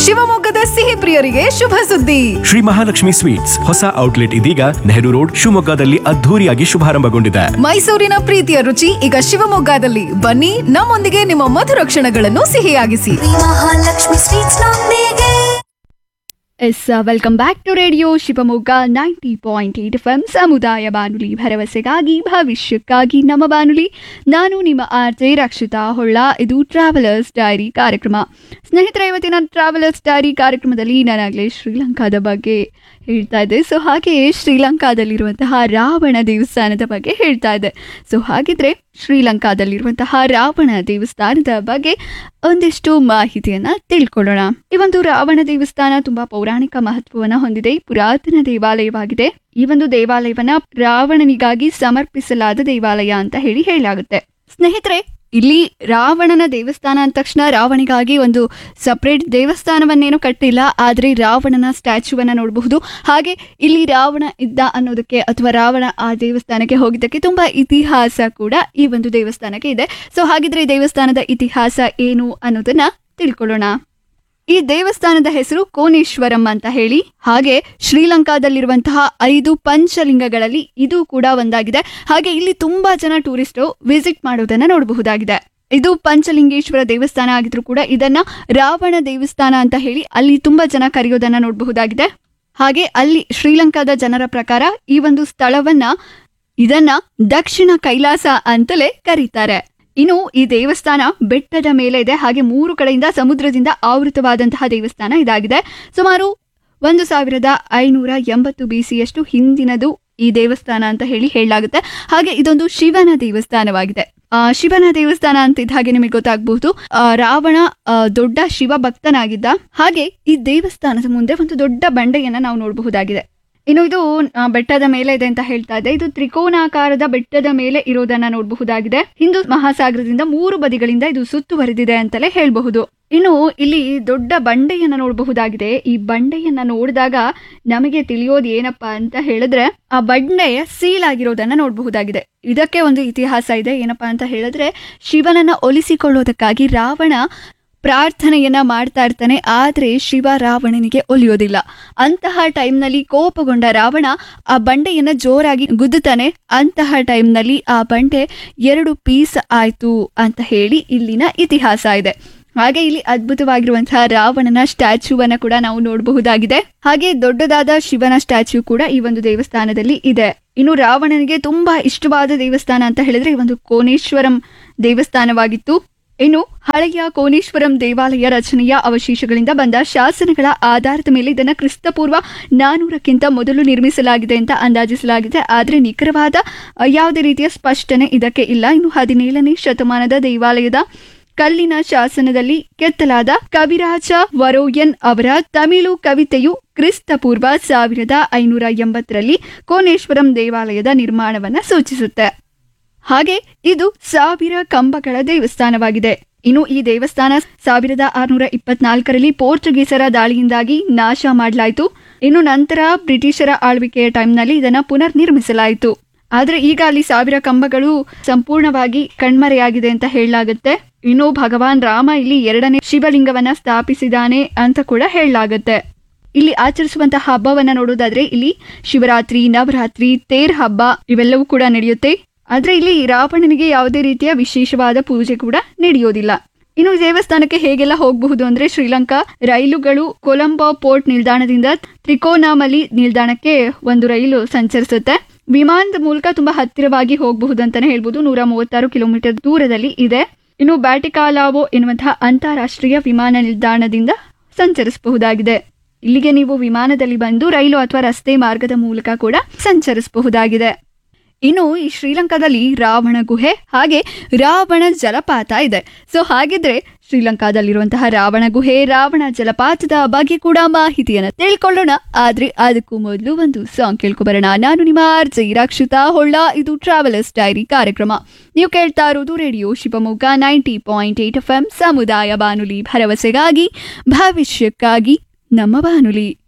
ಶಿವಮೊಗ್ಗದ ಸಿಹಿ ಪ್ರಿಯರಿಗೆ ಶುಭ ಸುದ್ದಿ ಶ್ರೀ ಮಹಾಲಕ್ಷ್ಮಿ ಸ್ವೀಟ್ಸ್ ಹೊಸ ಔಟ್ಲೆಟ್ ಇದೀಗ ನೆಹರು ರೋಡ್ ಶಿವಮೊಗ್ಗದಲ್ಲಿ ಅದ್ಧೂರಿಯಾಗಿ ಶುಭಾರಂಭಗೊಂಡಿದೆ ಮೈಸೂರಿನ ಪ್ರೀತಿಯ ರುಚಿ ಈಗ ಶಿವಮೊಗ್ಗದಲ್ಲಿ ಬನ್ನಿ ನಮ್ಮೊಂದಿಗೆ ನಿಮ್ಮ ಮಧುರ ಕ್ಷಣಗಳನ್ನು ಸಿಹಿಯಾಗಿಸಿ ಮಹಾಲಕ್ಷ್ಮಿ ಸ್ವೀಟ್ಸ್ ನೊಂದಿಗೆ yes welcome back to radio Shivamogga ninety point eight F M ಸಮುದಾಯ ಬಾನುಲಿ ಭರವಸೆಗಾಗಿ ಭವಿಷ್ಯಕ್ಕಾಗಿ ನಮ್ಮ ಬಾನುಲಿ ನಾನು ನಿಮ್ಮ ಆರ್ ಜೆ ರಕ್ಷಿತಾ ಹೊಳ್ಳ ಇದು ಟ್ರಾವೆಲರ್ಸ್ ಡೈರಿ ಕಾರ್ಯಕ್ರಮ ಸ್ನೇಹಿತರೆ ಇವತ್ತಿನ ಟ್ರಾವೆಲರ್ಸ್ ಡೈರಿ ಕಾರ್ಯಕ್ರಮದಲ್ಲಿ ನಾನಾಗಲೇ ಶ್ರೀಲಂಕಾದ ಬಗ್ಗೆ ಹೇಳ್ತಾ ಇದ್ದೆ ಸೊ ಹಾಗೆ ಶ್ರೀಲಂಕಾದಲ್ಲಿರುವಂತಹ ರಾವಣ ದೇವಸ್ಥಾನದ ಬಗ್ಗೆ ಹೇಳ್ತಾ ಇದ್ದೆ ಸೊ ಹಾಗಿದ್ರೆ ಶ್ರೀಲಂಕಾದಲ್ಲಿರುವಂತಹ ರಾವಣ ದೇವಸ್ಥಾನದ ಬಗ್ಗೆ ಒಂದಿಷ್ಟು ಮಾಹಿತಿಯನ್ನ ತಿಳ್ಕೊಳ್ಳೋಣ ಈ ಒಂದು ರಾವಣ ದೇವಸ್ಥಾನ ತುಂಬಾ ಪೌರಾಣಿಕ ಮಹತ್ವವನ್ನ ಹೊಂದಿದೆ ಪುರಾತನ ದೇವಾಲಯವಾಗಿದೆ ಈ ಒಂದು ದೇವಾಲಯವನ್ನ ರಾವಣನಿಗಾಗಿ ಸಮರ್ಪಿಸಲಾದ ದೇವಾಲಯ ಅಂತ ಹೇಳಿ ಹೇಳಲಾಗುತ್ತೆ ಸ್ನೇಹಿತರೆ ಇಲ್ಲಿ ರಾವಣನ ದೇವಸ್ಥಾನ ಅಂದ ತಕ್ಷಣ ರಾವಣಿಗಾಗಿ ಒಂದು ಸಪ್ರೇಟ್ ದೇವಸ್ಥಾನವನ್ನೇನು ಕಟ್ಟಿಲ್ಲ ಆದರೆ ರಾವಣನ ಸ್ಟ್ಯಾಚ್ಯೂವನ್ನ ನೋಡಬಹುದು ಹಾಗೆ ಇಲ್ಲಿ ರಾವಣ ಇದ್ದ ಅನ್ನೋದಕ್ಕೆ ಅಥವಾ ರಾವಣ ಆ ದೇವಸ್ಥಾನಕ್ಕೆ ಹೋಗಿದ್ದಕ್ಕೆ ತುಂಬಾ ಇತಿಹಾಸ ಕೂಡ ಈ ಒಂದು ದೇವಸ್ಥಾನಕ್ಕೆ ಇದೆ ಸೊ ಹಾಗಿದ್ರೆ ಈ ದೇವಸ್ಥಾನದ ಇತಿಹಾಸ ಏನು ಅನ್ನೋದನ್ನ ತಿಳ್ಕೊಳ್ಳೋಣ ಈ ದೇವಸ್ಥಾನದ ಹೆಸರು ಕೋನೇಶ್ವರಂ ಅಂತ ಹೇಳಿ ಹಾಗೆ ಶ್ರೀಲಂಕಾದಲ್ಲಿರುವಂತಹ ಐದು ಪಂಚಲಿಂಗಗಳಲ್ಲಿ ಇದು ಕೂಡ ಒಂದಾಗಿದೆ ಹಾಗೆ ಇಲ್ಲಿ ತುಂಬಾ ಜನ ಟೂರಿಸ್ಟರು ವಿಸಿಟ್ ಮಾಡೋದನ್ನ ನೋಡಬಹುದಾಗಿದೆ ಇದು ಪಂಚಲಿಂಗೇಶ್ವರ ದೇವಸ್ಥಾನ ಆಗಿದ್ರು ಕೂಡ ಇದನ್ನ ರಾವಣ ದೇವಸ್ಥಾನ ಅಂತ ಹೇಳಿ ಅಲ್ಲಿ ತುಂಬಾ ಜನ ಕರೆಯೋದನ್ನ ನೋಡಬಹುದಾಗಿದೆ ಹಾಗೆ ಅಲ್ಲಿ ಶ್ರೀಲಂಕಾದ ಜನರ ಪ್ರಕಾರ ಈ ಒಂದು ಸ್ಥಳವನ್ನ ಇದನ್ನ ದಕ್ಷಿಣ ಕೈಲಾಸ ಅಂತಲೇ ಕರೀತಾರೆ ಇನ್ನು ಈ ದೇವಸ್ಥಾನ ಬೆಟ್ಟದ ಮೇಲೆ ಇದೆ ಹಾಗೆ ಮೂರು ಕಡೆಯಿಂದ ಸಮುದ್ರದಿಂದ ಆವೃತವಾದಂತಹ ದೇವಸ್ಥಾನ ಇದಾಗಿದೆ ಸುಮಾರು ಒಂದು ಸಾವಿರದ ಐನೂರ ಎಂಬತ್ತು ಬಿ ಸಿಯಷ್ಟು ಹಿಂದಿನದು ಈ ದೇವಸ್ಥಾನ ಅಂತ ಹೇಳಿ ಹೇಳಲಾಗುತ್ತೆ ಹಾಗೆ ಇದೊಂದು ಶಿವನ ದೇವಸ್ಥಾನವಾಗಿದೆ ಆ ಶಿವನ ದೇವಸ್ಥಾನ ಅಂತಿದ್ದ ಹಾಗೆ ನಿಮಗೆ ಗೊತ್ತಾಗಬಹುದು ಆ, ರಾವಣ ಆ, ದೊಡ್ಡ ಶಿವ ಭಕ್ತನಾಗಿದ್ದ ಹಾಗೆ ಈ ದೇವಸ್ಥಾನದ ಮುಂದೆ ಒಂದು ದೊಡ್ಡ ಬಂಡೆಯನ್ನ ನಾವು ನೋಡಬಹುದಾಗಿದೆ ಇನ್ನು ಇದು ಆ, ಬೆಟ್ಟದ ಮೇಲೆ ಇದೆ ಅಂತ ಹೇಳ್ತಾ ಇದೆ ಇದು ತ್ರಿಕೋನಾಕಾರದ ಬೆಟ್ಟದ ಮೇಲೆ ಇರೋದನ್ನ ನೋಡಬಹುದಾಗಿದೆ ಹಿಂದೂ ಮಹಾಸಾಗರದಿಂದ ಮೂರು ಬದಿಗಳಿಂದ ಇದು ಸುತ್ತುವರೆದಿದೆ ಅಂತಲೇ ಹೇಳಬಹುದು ಇನ್ನು ಇಲ್ಲಿ ದೊಡ್ಡ ಬಂಡೆಯನ್ನ ನೋಡಬಹುದಾಗಿದೆ ಈ ಬಂಡೆಯನ್ನ ನೋಡಿದಾಗ ನಮಗೆ ತಿಳಿಯೋದು ಏನಪ್ಪಾ ಅಂತ ಹೇಳಿದ್ರೆ ಆ ಬಂಡೆಯ ಸೀಲ್ ಆಗಿರೋದನ್ನ ನೋಡಬಹುದಾಗಿದೆ ಇದಕ್ಕೆ ಒಂದು ಇತಿಹಾಸ ಇದೆ ಏನಪ್ಪಾ ಅಂತ ಹೇಳಿದ್ರೆ ಶಿವನನ್ನ ಒಲಿಸಿಕೊಳ್ಳೋದಕ್ಕಾಗಿ ರಾವಣ ಪ್ರಾರ್ಥನೆಯನ್ನ ಮಾಡ್ತಾ ಇರ್ತಾನೆ ಆದ್ರೆ ಶಿವ ರಾವಣನಿಗೆ ಒಲಿಯೋದಿಲ್ಲ ಅಂತಹ ಟೈಮ್ನಲ್ಲಿ ಕೋಪಗೊಂಡ ರಾವಣ ಆ ಬಂಡೆಯನ್ನ ಜೋರಾಗಿ ಗುದ್ದುತ್ತಾನೆ ಅಂತಹ ಟೈಮ್ನಲ್ಲಿ ಆ ಬಂಡೆ ಎರಡು ಪೀಸ್ ಆಯ್ತು ಅಂತ ಹೇಳಿ ಇಲ್ಲಿನ ಇತಿಹಾಸ ಇದೆ ಹಾಗೆ ಇಲ್ಲಿ ಅದ್ಭುತವಾಗಿರುವಂತಹ ರಾವಣನ ಸ್ಟ್ಯಾಚ್ಯೂವನ್ನ ಕೂಡ ನಾವು ನೋಡಬಹುದಾಗಿದೆ ಹಾಗೆ ದೊಡ್ಡದಾದ ಶಿವನ ಸ್ಟ್ಯಾಚ್ಯೂ ಕೂಡ ಈ ಒಂದು ದೇವಸ್ಥಾನದಲ್ಲಿ ಇದೆ ಇನ್ನು ರಾವಣನಿಗೆ ತುಂಬಾ ಇಷ್ಟವಾದ ದೇವಸ್ಥಾನ ಅಂತ ಹೇಳಿದ್ರೆ ಈ ಒಂದು ಕೋನೇಶ್ವರಂ ದೇವಸ್ಥಾನವಾಗಿತ್ತು ಇನ್ನು ಹಳೆಯ ಕೋನೇಶ್ವರಂ ದೇವಾಲಯ ರಚನೆಯ ಅವಶೇಷಗಳಿಂದ ಬಂದ ಶಾಸನಗಳ ಆಧಾರದ ಮೇಲೆ ಇದನ್ನು ಕ್ರಿಸ್ತಪೂರ್ವ ನಾನೂರಕ್ಕಿಂತ ಮೊದಲು ನಿರ್ಮಿಸಲಾಗಿದೆ ಅಂತ ಅಂದಾಜಿಸಲಾಗಿದೆ ಆದರೆ ನಿಖರವಾದ ಅ, ಯಾವುದೇ ರೀತಿಯ ಸ್ಪಷ್ಟನೆ ಇದಕ್ಕೆ ಇಲ್ಲ ಇನ್ನು ಹದಿನೇಳನೇ ಶತಮಾನದ ದೇವಾಲಯದ ಕಲ್ಲಿನ ಶಾಸನದಲ್ಲಿ ಕೆತ್ತಲಾದ ಕವಿರಾಜ ವರೋಯನ್ ಅವರ ತಮಿಳು ಕವಿತೆಯು ಕ್ರಿಸ್ತಪೂರ್ವ ಸಾವಿರದ ಐನೂರ ಎಂಬತ್ತರಲ್ಲಿ ಕೋನೇಶ್ವರಂ ದೇವಾಲಯದ ನಿರ್ಮಾಣವನ್ನ ಸೂಚಿಸುತ್ತೆ ಹಾಗೆ ಇದು ಸಾವಿರ ಕಂಬಗಳ ದೇವಸ್ಥಾನವಾಗಿದೆ ಇನ್ನು ಈ ದೇವಸ್ಥಾನ ಸಾವಿರದ ಆರುನೂರ ಇಪ್ಪತ್ನಾಲ್ಕರಲ್ಲಿ ಪೋರ್ಚುಗೀಸರ ದಾಳಿಯಿಂದಾಗಿ ನಾಶ ಮಾಡಲಾಯಿತು ಇನ್ನು ನಂತರ ಬ್ರಿಟಿಷರ ಆಳ್ವಿಕೆಯ ಟೈಮ್ನಲ್ಲಿ ಇದನ್ನ ಪುನರ್ ನಿರ್ಮಿಸಲಾಯಿತು ಆದ್ರೆ ಈಗ ಅಲ್ಲಿ ಸಾವಿರ ಕಂಬಗಳು ಸಂಪೂರ್ಣವಾಗಿ ಕಣ್ಮರೆಯಾಗಿದೆ ಅಂತ ಹೇಳಲಾಗುತ್ತೆ ಇನ್ನು ಭಗವಾನ್ ರಾಮ ಇಲ್ಲಿ ಎರಡನೇ ಶಿವಲಿಂಗವನ್ನ ಸ್ಥಾಪಿಸಿದಾನೆ ಅಂತ ಕೂಡ ಹೇಳಲಾಗುತ್ತೆ ಇಲ್ಲಿ ಆಚರಿಸುವಂತಹ ಹಬ್ಬವನ್ನ ನೋಡೋದಾದ್ರೆ ಇಲ್ಲಿ ಶಿವರಾತ್ರಿ ನವರಾತ್ರಿ ತೇರ್ ಹಬ್ಬ ಇವೆಲ್ಲವೂ ಕೂಡ ನಡೆಯುತ್ತೆ ಆದ್ರೆ ಇಲ್ಲಿ ರಾವಣನಿಗೆ ಯಾವುದೇ ರೀತಿಯ ವಿಶೇಷವಾದ ಪೂಜೆ ಕೂಡ ನಡೆಯೋದಿಲ್ಲ ಇನ್ನು ಈ ದೇವಸ್ಥಾನಕ್ಕೆ ಹೇಗೆಲ್ಲ ಹೋಗಬಹುದು ಅಂದ್ರೆ ಶ್ರೀಲಂಕಾ ರೈಲುಗಳು ಕೊಲಂಬೋ ಪೋರ್ಟ್ ನಿಲ್ದಾಣದಿಂದ ತ್ರಿಕೋನಾಮಲಿ ನಿಲ್ದಾಣಕ್ಕೆ ಒಂದು ರೈಲು ಸಂಚರಿಸುತ್ತೆ ವಿಮಾನದ ಮೂಲಕ ತುಂಬಾ ಹತ್ತಿರವಾಗಿ ಹೋಗಬಹುದು ಅಂತಾನೆ ಹೇಳ್ಬೋದು ನೂರ ಮೂವತ್ತಾರು ಕಿಲೋಮೀಟರ್ ದೂರದಲ್ಲಿ ಇದೆ ಇನ್ನು ಬ್ಯಾಟಿಕಾಲಾವೋ ಎನ್ನುವಂತಹ ಅಂತಾರಾಷ್ಟ್ರೀಯ ವಿಮಾನ ನಿಲ್ದಾಣದಿಂದ ಸಂಚರಿಸಬಹುದಾಗಿದೆ ಇಲ್ಲಿಗೆ ನೀವು ವಿಮಾನದಲ್ಲಿ ಬಂದು ರೈಲು ಅಥವಾ ರಸ್ತೆ ಮಾರ್ಗದ ಮೂಲಕ ಕೂಡ ಸಂಚರಿಸಬಹುದಾಗಿದೆ ಇನ್ನು ಈ ಶ್ರೀಲಂಕಾದಲ್ಲಿ ರಾವಣ ಗುಹೆ ಹಾಗೆ ರಾವಣ ಜಲಪಾತ ಇದೆ ಸೊ ಹಾಗಿದ್ರೆ ಶ್ರೀಲಂಕಾದಲ್ಲಿರುವಂತಹ ರಾವಣ ಗುಹೆ ರಾವಣ ಜಲಪಾತದ ಬಗ್ಗೆ ಕೂಡ ಮಾಹಿತಿಯನ್ನು ತಿಳ್ಕೊಳ್ಳೋಣ ಆದ್ರೆ ಅದಕ್ಕೂ ಮೊದಲು ಒಂದು ಸಾಂಗ್ ಕೇಳ್ಕೊಬರೋಣ ನಾನು ನಿಮ್ಮ ಆರ್ಜೆ ರಕ್ಷಿತಾ ಹೊಳ್ಳ ಇದು ಟ್ರಾವೆಲರ್ಸ್ ಡೈರಿ ಕಾರ್ಯಕ್ರಮ ನೀವು ಕೇಳ್ತಾ ಇರೋದು radio Shivamogga ninety point eight F M ಸಮುದಾಯ ಬಾನುಲಿ ಭರವಸೆಗಾಗಿ ಭವಿಷ್ಯಕ್ಕಾಗಿ ನಮ್ಮ ಬಾನುಲಿ